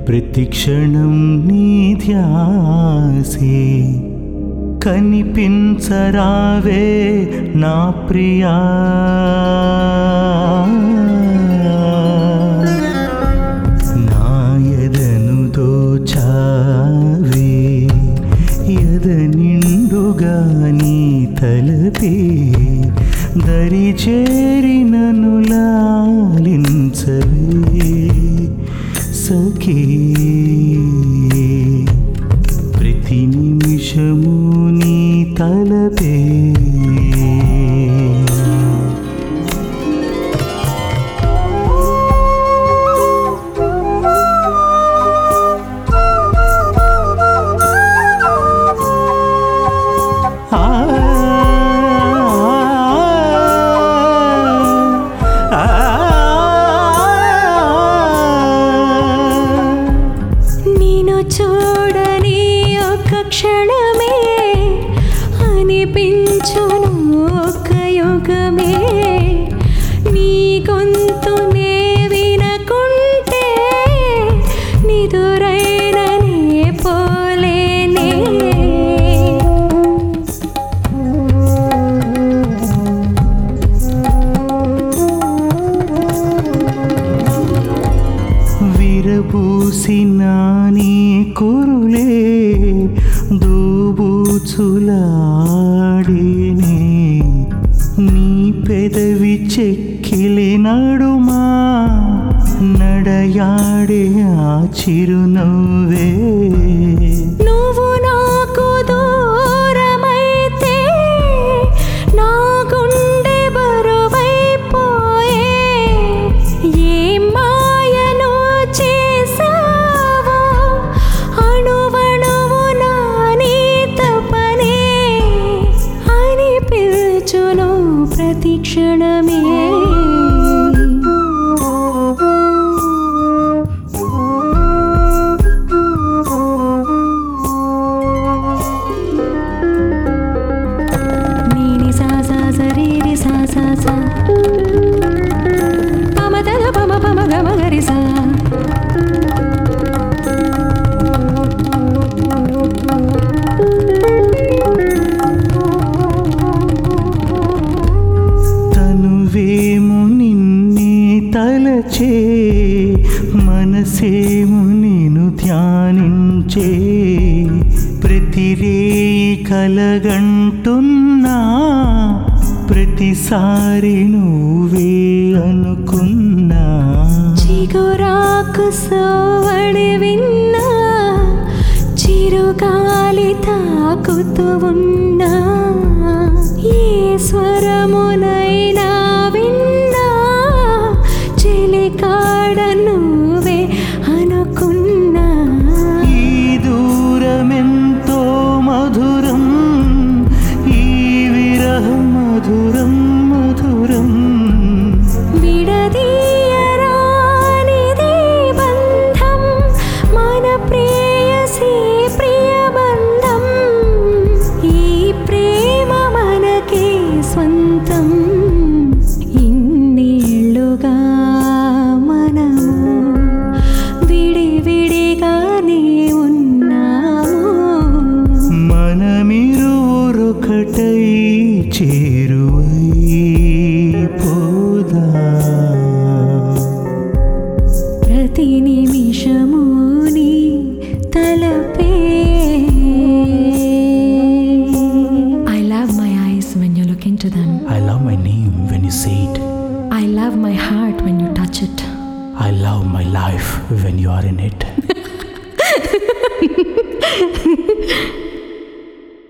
ప్రతి క్షణం నీ ధ్యాసే కనిపించరావే నా ప్రియా నా ఎదను దోచావే ఎద నిండుగా నీ తలపే దరి చేరినను లాలించవే సఖీ ప్రతి నిమిషము నీ తలపే ఆ నేను చూడని ఒక క్షణమే అనిపించును ఒక యుగమే నీ గొంతునే వినకుంటే నిదురైననే పోలేనే విరబూసిన నీ కురులే దూబూచులాడినే నీ పెదవి చెక్కిలి నడుమా నడయాడే ఆ చిరునవ్వే నువ్వు నాకు దూరమైతే నా గుండె బరువైపోయే ఏ మాయను చేసావో అణువణువు నా నీ తపనే అని పిలుచును ప్రతి క్షణమే నీని సా సా సరి రి సా సా సా పమ తద పమ పమ గమ గరి సా తనువేము నిన్నే తలచే మనసేము నేను ధ్యానించే ప్రతిరేయి కలగంటున్నా ప్రతిసారి నువ్వే అనుకున్నా చిగురాకు సోవడి విన్నా చిరుగాలి తాకుతూ ఉన్నా ఏ స్వరమునైనా విన్నా చెలికాడ నువ్వే అనుకున్నా ఈ దూరమెంతో మధురం ఈ విరహం మధురం మధురం విడదీయరానిది బంధం మన ప్రేయసి ప్రియ బంధం ఈ ప్రేమ మనకే స్వంతం ఇన్నేళ్ళుగా మనము విడి విడిగానే ఉన్నాము మనమిరువురొకటై చేరువై పోదా ప్రతి నిమిషము నీ తలపే I love my eyes when you look into them. I love my name when you say it. I love my heart when you touch it. I love my life when you are in it.